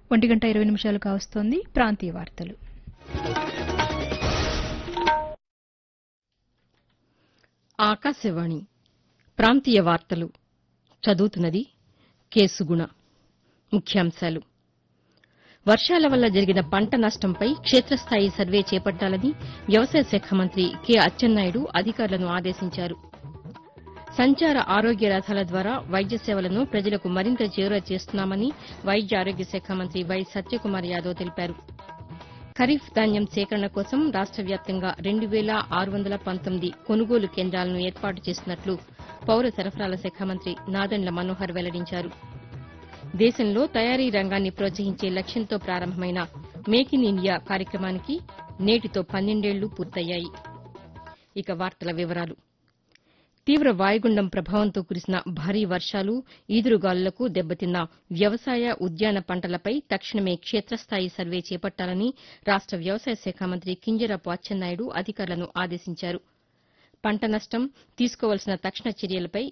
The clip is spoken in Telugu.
ఒంటి గంట ఇరవై నిమిషాలు కావస్తోంది ప్రాంతీయ వార్తలు ఆకాశవాణి ప్రాంతీయ వార్తలు చదువుతున్నది కేసుగుణ ముఖ్యాంశాలు వర్షాల వల్ల జరిగిన పంట నష్టంపై క్షేత్రస్థాయి సర్వే చేపట్టాలని వ్యవసాయ శాఖ మంత్రి కె అచ్చెన్నాయుడు అధికారులను ఆదేశించారు సంచార ఆరోగ్య రథాల ద్వారా వైద్య సేవలను ప్రజలకు మరింత చేరువ చేస్తున్నామని వైద్య ఆరోగ్య శాఖ మంత్రి వై సత్యకుమార్ యాదవ్ తెలిపారు ఖరీఫ్ ధాన్యం సేకరణ కోసం రాష్ట వ్యాప్తంగా రెండు వేల ఆరు వందల పంతొమ్మిది కొనుగోలు కేంద్రాలను ఏర్పాటు చేసినట్లు పౌర సరఫరాల శాఖ మంత్రి నాదెండ్ల మనోహర్ వెల్లడించారు దేశంలో తయారీ రంగాన్ని ప్రోత్సహించే లక్ష్యంతో ప్రారంభమైన మేక్ ఇన్ ఇండియా కార్యక్రమానికి నేటితో పన్నెండేళ్లు పూర్తయ్యాయి ఇక వార్తల వివరాలు తీవ్ర వాయుగుండం ప్రభావంతో కురిసిన భారీ వర్షాలు ఈదురుగాలులకు దెబ్బతిన్న వ్యవసాయ ఉద్యాన పంటలపై తక్షణమే క్షేత్రస్థాయి సర్వే చేపట్టాలని రాష్ట వ్యవసాయ శాఖ మంత్రి కింజరాపు అచ్చెన్నాయుడు అధికారులను ఆదేశించారు పంట నష్టం తీసుకోవాల్సిన తక్షణ చర్యలపై